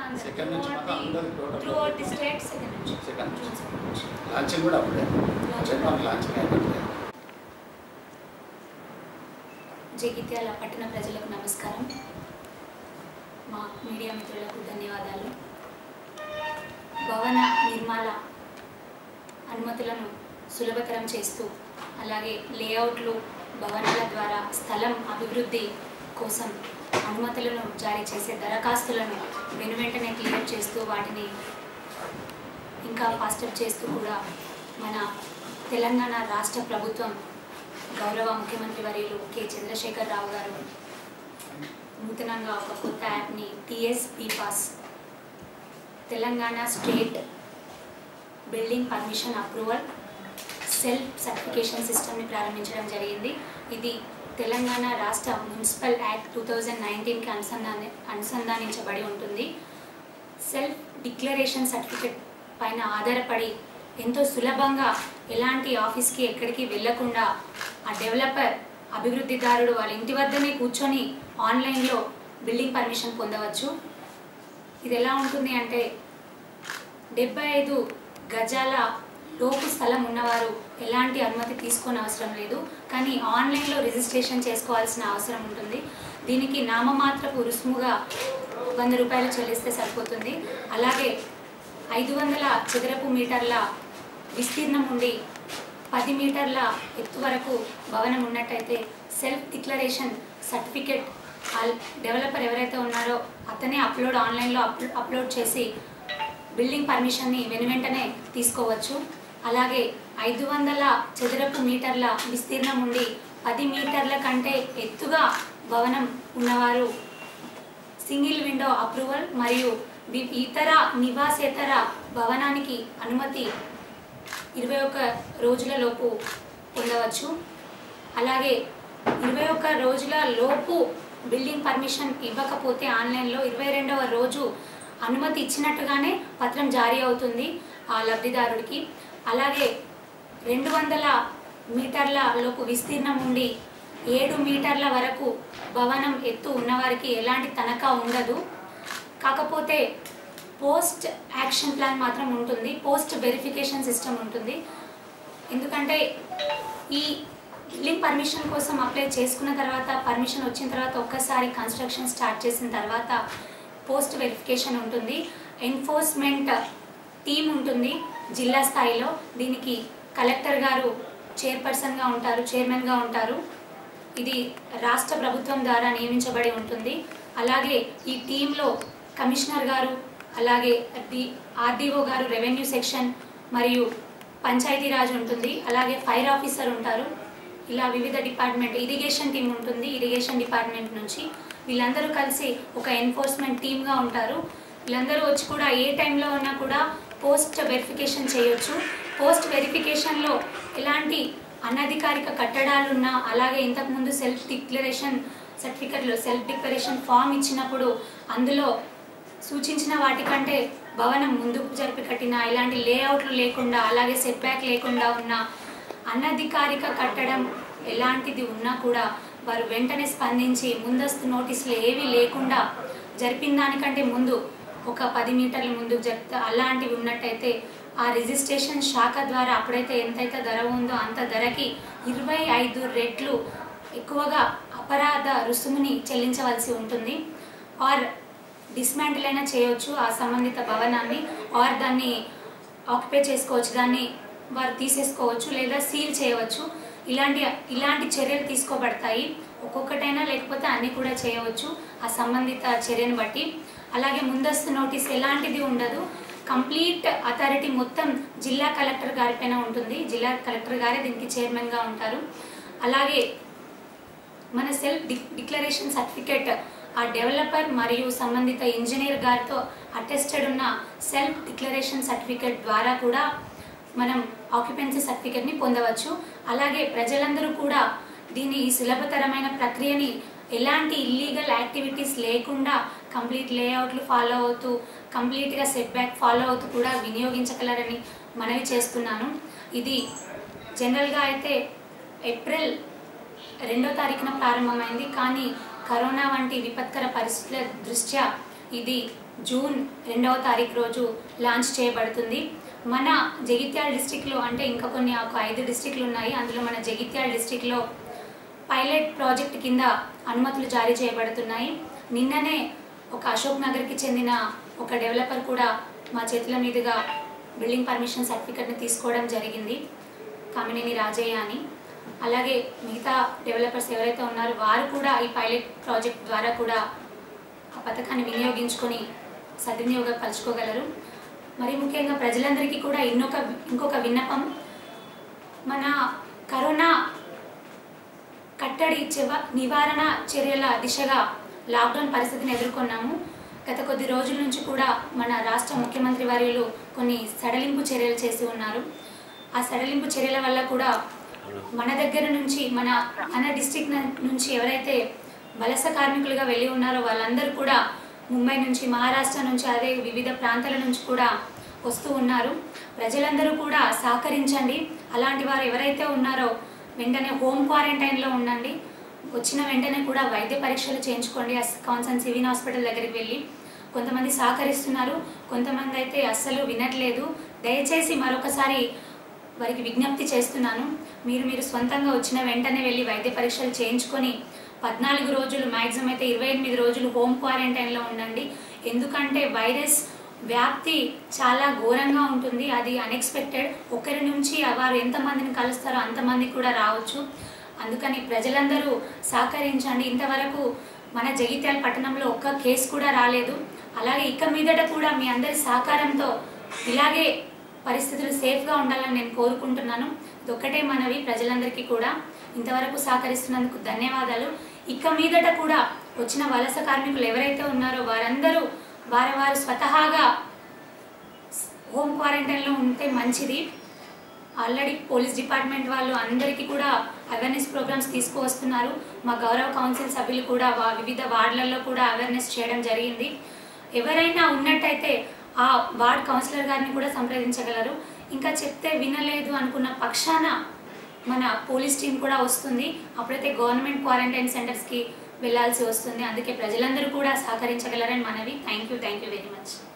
Second నుంచి మాత్రం అందరికి total through out the state second నుంచి సెకండ్ జూన్ సెకండ్ నుంచి లాంచింగ్ కూడా అప్పుడే Launching. మనకి లాంచింగ్ అయినట్లే జగిత్యాల పట్టణ ప్రజలకు నమస్కారం మా మీడియా మిత్రులకు ధన్యవాదాలు భవన నిర్మాణ అనుమతులను సులభతరం చేస్తూ అలాగే లేఅవుట్లు భవనాల ద్వారా స్థలం అభివృద్ధి కోసం అనుమతులను జారీ చేసే దరఖాస్తులను వెనువెంటనే క్లియర్ చేస్తూ వాటిని ఇంకా ఫాస్టప్ చేస్తూ కూడా మన తెలంగాణ రాష్ట్ర ప్రభుత్వం గౌరవ ముఖ్యమంత్రి వర్యులు కె చంద్రశేఖర్ రావు గారు నూతనంగా ఒక కొత్త యాప్ని TS pass Telangana state building permission approval self certification సిస్టమ్ని ప్రారంభించడం జరిగింది ఇది తెలంగాణ రాష్ట్ర మున్సిపల్ యాక్ట్ టూ థౌజండ్ నైన్టీన్కి అనుసంధాని అనుసంధానించబడి ఉంటుంది సెల్ఫ్ డిక్లరేషన్ సర్టిఫికెట్ పైన ఆధారపడి ఎంతో సులభంగా ఎలాంటి ఆఫీస్కి ఎక్కడికి వెళ్ళకుండా ఆ డెవలపర్ అభివృద్ధిదారుడు వాళ్ళ ఇంటి వద్దనే కూర్చొని ఆన్లైన్లో బిల్డింగ్ పర్మిషన్ పొందవచ్చు ఇది ఎలా ఉంటుంది అంటే డెబ్బై ఐదు గజాల లోపు స్థలం ఉన్నవారు ఎలాంటి అనుమతి తీసుకొని అవసరం లేదు కానీ ఆన్లైన్లో రిజిస్ట్రేషన్ చేసుకోవాల్సిన అవసరం ఉంటుంది దీనికి నామమాత్రపు రుసుముగా వంద రూపాయలు చెల్లిస్తే సరిపోతుంది అలాగే ఐదు వందల చదరపు మీటర్ల విస్తీర్ణం ఉండి పది మీటర్ల ఎత్తు వరకు భవనం ఉన్నట్టయితే సెల్ఫ్ డిక్లరేషన్ సర్టిఫికెట్ డెవలపర్ ఎవరైతే ఉన్నారో అతనే అప్లోడ్ ఆన్లైన్లో అప్ అప్లోడ్ చేసి బిల్డింగ్ పర్మిషన్ని వెనువెంటనే తీసుకోవచ్చు అలాగే ఐదు వందల చదరపు మీటర్ల విస్తీర్ణం ఉండి పది మీటర్ల కంటే ఎత్తుగా భవనం ఉన్నవారు సింగిల్ విండో అప్రూవల్ మరియు వి- ఇతర నివాసేతర భవనానికి అనుమతి ఇరవై ఒక్క రోజుల లోపు పొందవచ్చు అలాగే ఇరవై ఒక్క రోజుల లోపు బిల్డింగ్ పర్మిషన్ ఇవ్వకపోతే ఆన్లైన్లో ఇరవై రెండవ రోజు అనుమతి ఇచ్చినట్టుగానే పత్రం జారీ అవుతుంది ఆ లబ్ధిదారుడికి అలాగే రెండు వందల మీటర్ల లోపు విస్తీర్ణం ఉండి ఏడు మీటర్ల వరకు భవనం ఎత్తు ఉన్నవారికి ఎలాంటి తనఖా ఉండదు కాకపోతే పోస్ట్ యాక్షన్ ప్లాన్ మాత్రం ఉంటుంది పోస్ట్ వెరిఫికేషన్ సిస్టమ్ ఉంటుంది ఎందుకంటే ఈ బిల్డింగ్ పర్మిషన్ కోసం అప్లై చేసుకున్న తర్వాత పర్మిషన్ వచ్చిన తర్వాత ఒక్కసారి కన్స్ట్రక్షన్ స్టార్ట్ చేసిన తర్వాత పోస్ట్ వెరిఫికేషన్ ఉంటుంది ఎన్ఫోర్స్మెంట్ టీం ఉంటుంది జిల్లా స్థాయిలో దీనికి కలెక్టర్ గారు చైర్పర్సన్గా ఉంటారు చైర్మన్గా ఉంటారు ఇది రాష్ట్ర ప్రభుత్వం ద్వారా నియమించబడి ఉంటుంది అలాగే ఈ టీంలో కమిషనర్ గారు అలాగే డి ఆర్డీఓ గారు రెవెన్యూ సెక్షన్ మరియు పంచాయతీరాజ్ ఉంటుంది అలాగే ఫైర్ ఆఫీసర్ ఉంటారు ఇలా వివిధ డిపార్ట్మెంట్ ఇరిగేషన్ టీం ఉంటుంది ఇరిగేషన్ డిపార్ట్మెంట్ నుంచి వీళ్ళందరూ కలిసి ఒక ఎన్ఫోర్స్మెంట్ టీమ్గా ఉంటారు వీళ్ళందరూ వచ్చి కూడా ఏ టైంలో ఉన్నా కూడా పోస్ట్ వెరిఫికేషన్ చేయొచ్చు పోస్ట్ వెరిఫికేషన్లో ఎలాంటి అనధికారిక కట్టడాలున్నా అలాగే ఇంతకుముందు సెల్ఫ్ డిక్లరేషన్ సర్టిఫికెట్లో సెల్ఫ్ డిక్లరేషన్ ఫామ్ ఇచ్చినప్పుడు అందులో సూచించిన వాటికంటే భవనం ముందుకు జరిపి కట్టిన ఇలాంటి లేఅవుట్లు లేకుండా అలాగే సెట్ బ్యాక్ లేకుండా ఉన్న అనధికారిక కట్టడం ఎలాంటిది ఉన్నా కూడా వారు వెంటనే స్పందించి ముందస్తు నోటీసులు ఏవి లేకుండా జరిపిన దానికంటే ముందు ఒక పది మీటర్ల ముందుకు జరిపితే అలాంటివి ఉన్నట్టయితే ఆ రిజిస్ట్రేషన్ శాఖ ద్వారా అప్పుడైతే ఎంతైతే ధర ఉందో అంత ధరకి ఇరవై ఐదు రెట్లు ఎక్కువగా అపరాధ రుసుముని చెల్లించవలసి ఉంటుంది ఆర్ డిస్మాంటిల్ అయినా చేయవచ్చు ఆ సంబంధిత భవనాన్ని ఆర్ దాన్ని ఆక్యుపై చేసుకోవచ్చు దాన్ని వారు తీసేసుకోవచ్చు లేదా సీల్ చేయవచ్చు ఇలాంటి ఇలాంటి చర్యలు తీసుకోబడతాయి ఒక్కొక్కటైనా లేకపోతే అన్నీ కూడా చేయవచ్చు ఆ సంబంధిత చర్యను బట్టి అలాగే ముందస్తు నోటీస్ ఎలాంటిది ఉండదు కంప్లీట్ అథారిటీ మొత్తం జిల్లా కలెక్టర్ గారిపైన ఉంటుంది జిల్లా కలెక్టర్ గారే దీనికి చైర్మన్గా ఉంటారు అలాగే మన సెల్ఫ్ డి డిక్లరేషన్ సర్టిఫికేట్ ఆ డెవలపర్ మరియు సంబంధిత ఇంజనీర్ గారితో అటెస్టెడ్ ఉన్న సెల్ఫ్ డిక్లరేషన్ సర్టిఫికేట్ ద్వారా కూడా మనం ఆక్యుపెన్సీ సర్టిఫికేట్ని పొందవచ్చు అలాగే ప్రజలందరూ కూడా దీని ఈ సులభతరమైన ప్రక్రియని ఎలాంటి ఇల్లీగల్ యాక్టివిటీస్ లేకుండా కంప్లీట్ లేఅవుట్లు ఫాలో అవుతూ కంప్లీట్గా సెట్ బ్యాక్ ఫాలో అవుతూ కూడా వినియోగించగలరని మనవి చేస్తున్నాను ఇది జనరల్గా అయితే ఏప్రిల్ రెండో తారీఖున ప్రారంభమైంది కానీ కరోనా వంటి విపత్కర పరిస్థితుల దృష్ట్యా ఇది జూన్ రెండవ తారీఖు రోజు లాంచ్ చేయబడుతుంది మన జగిత్యాల డిస్టిక్లో అంటే ఇంకా కొన్ని ఒక ఐదు డిస్టిక్లు ఉన్నాయి అందులో మన జగిత్యాల డిస్టిక్లో పైలట్ ప్రాజెక్ట్ కింద అనుమతులు జారీ చేయబడుతున్నాయి నిన్ననే ఒక అశోక్ నగర్కి చెందిన ఒక డెవలపర్ కూడా మా చేతుల మీదుగా బిల్డింగ్ పర్మిషన్ సర్టిఫికెట్ని తీసుకోవడం జరిగింది కామినేని రాజయ్య అని అలాగే మిగతా డెవలపర్స్ ఎవరైతే ఉన్నారో వారు కూడా ఈ పైలట్ ప్రాజెక్ట్ ద్వారా కూడా ఆ పథకాన్ని వినియోగించుకొని సద్వినియోగపరచుకోగలరు మరి ముఖ్యంగా ప్రజలందరికీ కూడా ఇన్నొక ఇంకొక విన్నపం మన కరోనా కట్టడి చెవ నివారణ చర్యల దిశగా లాక్డౌన్ పరిస్థితిని ఎదుర్కొన్నాము గత కొద్ది రోజుల నుంచి కూడా మన రాష్ట్ర ముఖ్యమంత్రి వర్యులు కొన్ని సడలింపు చర్యలు చేసి ఉన్నారు ఆ సడలింపు చర్యల వల్ల కూడా మన దగ్గర నుంచి మన మన డిస్టిక్ నుంచి ఎవరైతే వలస కార్మికులుగా వెళ్ళి ఉన్నారో వాళ్ళందరూ కూడా ముంబై నుంచి మహారాష్ట్ర నుంచి అదే వివిధ ప్రాంతాల నుంచి కూడా వస్తూ ఉన్నారు ప్రజలందరూ కూడా సహకరించండి అలాంటి వారు ఎవరైతే ఉన్నారో వెంటనే హోమ్ క్వారంటైన్లో ఉండండి వచ్చిన వెంటనే కూడా వైద్య పరీక్షలు చేయించుకోండి కాన్సన్ సివిన్ హాస్పిటల్ దగ్గరికి వెళ్ళి కొంతమంది సహకరిస్తున్నారు కొంతమంది అయితే అస్సలు వినట్లేదు దయచేసి మరొకసారి వారికి విజ్ఞప్తి చేస్తున్నాను మీరు మీరు సొంతంగా వచ్చిన వెంటనే వెళ్ళి వైద్య పరీక్షలు చేయించుకొని పద్నాలుగు రోజులు మ్యాక్సిమం అయితే ఇరవై ఎనిమిది రోజులు హోమ్ క్వారంటైన్లో ఉండండి ఎందుకంటే వైరస్ వ్యాప్తి చాలా ఘోరంగా ఉంటుంది అది అన్ఎక్స్పెక్టెడ్ ఒకరి నుంచి వారు ఎంతమందిని కలుస్తారో అంతమంది కూడా రావచ్చు అందుకని ప్రజలందరూ సహకరించండి ఇంతవరకు మన జగిత్యాల పట్టణంలో ఒక్క కేసు కూడా రాలేదు అలాగే ఇక మీదట కూడా మీ అందరి సహకారంతో ఇలాగే పరిస్థితులు సేఫ్గా ఉండాలని నేను కోరుకుంటున్నాను ఇది ఒక్కటే మనవి ప్రజలందరికీ కూడా ఇంతవరకు సహకరిస్తున్నందుకు ధన్యవాదాలు ఇక మీదట కూడా వచ్చిన వలస కార్మికులు ఎవరైతే ఉన్నారో వారందరూ వారి వారు స్వతహాగా హోమ్ క్వారంటైన్లో ఉంటే మంచిది ఆల్రెడీ పోలీస్ డిపార్ట్మెంట్ వాళ్ళు అందరికీ కూడా అవేర్నెస్ ప్రోగ్రామ్స్ తీసుకువస్తున్నారు మా గౌరవ కౌన్సిల్ సభ్యులు కూడా వా- వివిధ వార్డులలో కూడా అవేర్నెస్ చేయడం జరిగింది ఎవరైనా ఉన్నట్టయితే ఆ వార్డ్ కౌన్సిలర్ గారిని కూడా సంప్రదించగలరు ఇంకా చెప్తే వినలేదు అనుకున్న పక్షాన మన పోలీస్ టీం కూడా వస్తుంది అప్పుడైతే గవర్నమెంట్ క్వారంటైన్ సెంటర్స్కి వెళ్ళాల్సి వస్తుంది అందుకే ప్రజలందరూ కూడా సహకరించగలరని మనవి thank you thank you very much